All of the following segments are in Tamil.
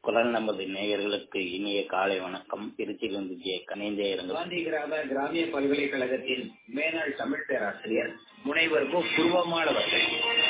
குரல் நமது நேயர்களுக்கு இனிய காலை வணக்கம் திருச்சியிலிருந்து ஜே கணேந்தே இருங்கள் காந்தி கிராம கிராமிய பல்கலைக்கழகத்தின் மேனாள் தமிழ் பேராசிரியர் முனைவர் மு குருவம்மாள் அவர்கள்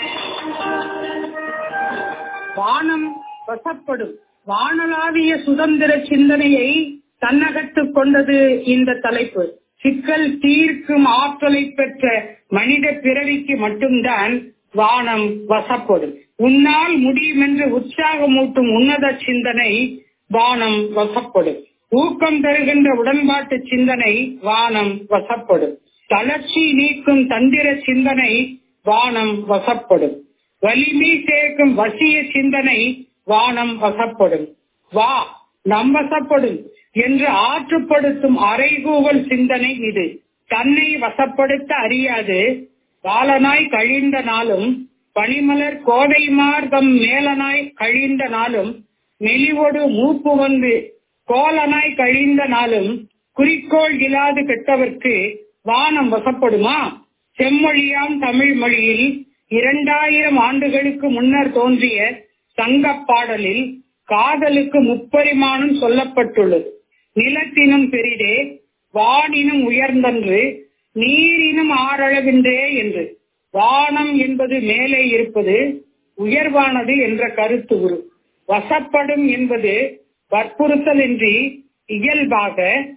வானம் வசப்படும் வானளாவிய சுதந்திர சிந்தனையை தன்னகத்துக் கொண்டது இந்த தலைப்பு சிக்கல் தீர்க்கும் ஆற்றலை பெற்ற மனித பிறவிக்கு மட்டும்தான் வானம் வசப்படும் உன்னால் முடியும் என்று உற்சாகமூட்டும் உன்னத சிந்தனை வானம் வசப்படும் ஊக்கம் தருகின்ற உடன்பாட்டு சிந்தனை வானம் வசப்படும் தளர்ச்சி நீக்கும் தந்திர சிந்தனை வானம் வசப்படும் வலிமை சேர்க்கும் வசிய சிந்தனை வானம் வசப்படும் வா நம் வசப்படும் என்று ஆற்றுப்படுத்தும் அறைகூவல் சிந்தனை இது தன்னை வசப்படுத்த அறியாது பாலனாய் கழிந்த நாளும் பனிமலர் கோதை மார்க்கம் மேலனாய் கழிந்த நாளும் மெலிவொடு மூப்பு வந்து கோலனாய் கழிந்த நாளும் குறிக்கோள் இல்லாது கெட்டவர்க்கு வானம் வசப்படுமா செம்மொழியாம் தமிழ் மொழியில் இரண்டாயிரம் ஆண்டுகளுக்கு முன்னர் தோன்றிய சங்கப் பாடலில் காதலுக்கு முப்பரிமாணம் சொல்லப்பட்டுள்ளது நிலத்தினும் பெரிதே வானினும் உயர்ந்தன்று நீரினும் ஆறளவின்றே என்று வானம் என்பது மேலே இருப்பது உயர்வானது என்ற கருத்து உரு வசப்படும் என்பது வற்புறுத்தலின்றி இயல்பாக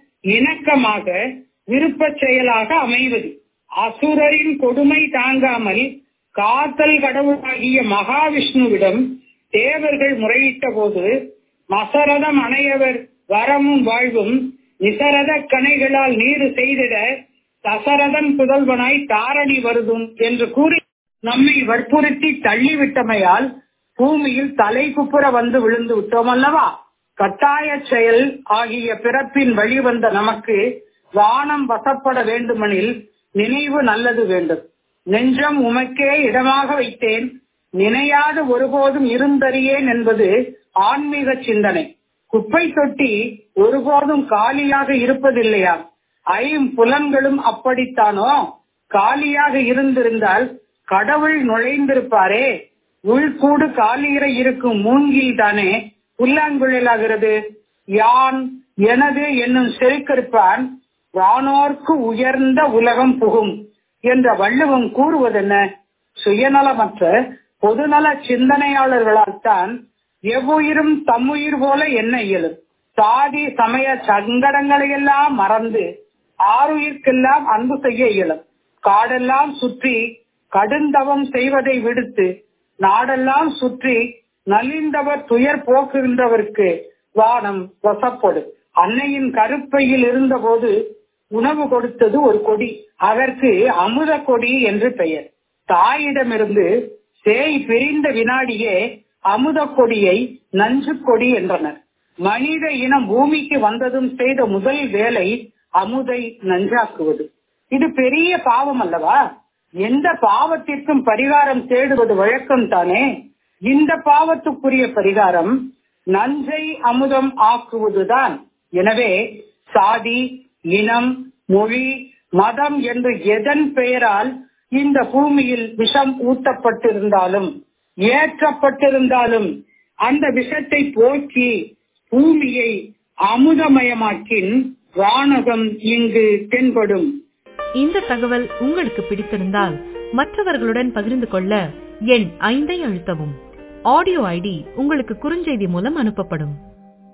இணக்கமாக விருப்ப செயலாக அமைவது அசுரரின் கொடுமை தாங்காமல் காத்தல் கடவுளாகிய மகாவிஷ்ணுவிடம் தேவர்கள் முறையிட்ட போது மசரதம் அணையவர் வரமும் வாழ்வும் நிசரத கணைகளால் நீரு செய்திட தசரதன் புதல்வனாய் தாரணி வருதும் என்று கூறி நம்மை வற்புறுத்தி தள்ளிவிட்டமையால் பூமியில் தலை குப்புற வந்து விழுந்து விட்டோம் அல்லவா கட்டாய செயல் ஆகிய பிறப்பின் வழிவந்த நமக்கு வானம் வசப்பட வேண்டுமெனில் நினைவு நல்லது வேண்டும் நெஞ்சம் உமக்கே இடமாக வைத்தேன் நினையாது ஒருபோதும் இருந்தறியேன் என்பது ஆன்மீக சிந்தனை குப்பை தொட்டி ஒருபோதும் காலியாக இருப்பதில்லையா ஐம்புலன்களும் அப்படித்தானோ காலியாக இருந்திருந்தால் கடவுள் நுழைந்திருப்பாரே உள்கூடு காலியிற இருக்கும் மூங்கில் தானே புல்லாங்குழலாகிறது யான் எனது என்னும் செருக்கறுப்பான் வானோர்க்கு உயர்ந்த உலகம் புகும் என்ற வள்ளுவம் கூறுவதென்ன சுயநலமற்ற பொதுநல சிந்தனையாளர்களால் தான் எவ்வுயிரும் தம்முயிர் போல என்ன இயலும் சாதி சமய சங்கடங்களை எல்லாம் மறந்து ஆறுயிர்க்கெல்லாம் அன்பு செய்ய இயலும் காடெல்லாம் சுற்றி கடுந்தவம் செய்வதை விடுத்து நாடெல்லாம் சுற்றி நலிந்தவர் துயர் போக்குகின்றவருக்கு வானம் வசப்படும் அன்னையின் கருப்பையில் இருந்தபோது உணவு கொடுத்தது ஒரு கொடி அதற்கு அமுத கொடி என்று பெயர் தாயிடமிருந்து சேய் பிரிந்த வினாடியே அமுத கொடியை நஞ்சு கொடி என்றனர் மனித இனம் பூமிக்கு வந்ததும் செய்த முதல் வேலை அமுதை நஞ்சாக்குவது இது பெரிய பாவம் அல்லவா எந்த பாவத்திற்கும் பரிகாரம் தேடுவது வழக்கம் தானே இந்த பாவத்துக்குரிய பரிகாரம் நஞ்சை அமுதம் ஆக்குவதுதான் எனவே சாதி இனம் மொழி மதம் என்று எதன் பெயரால் இந்த பூமியில் விஷம் ஊட்டப்பட்டிருந்தாலும் ஏற்றப்பட்டிருந்தாலும் அந்த விஷத்தை போக்கி பூமியை அமுதமயமாக்கின் வானகம் இங்கு தென்படும் இந்த தகவல் உங்களுக்கு பிடித்திருந்தால் மற்றவர்களுடன் பகிர்ந்து கொள்ள எண் ஐந்தை அழுத்தவும் ஆடியோ ஐடி உங்களுக்கு குறுஞ்செய்தி மூலம் அனுப்பப்படும்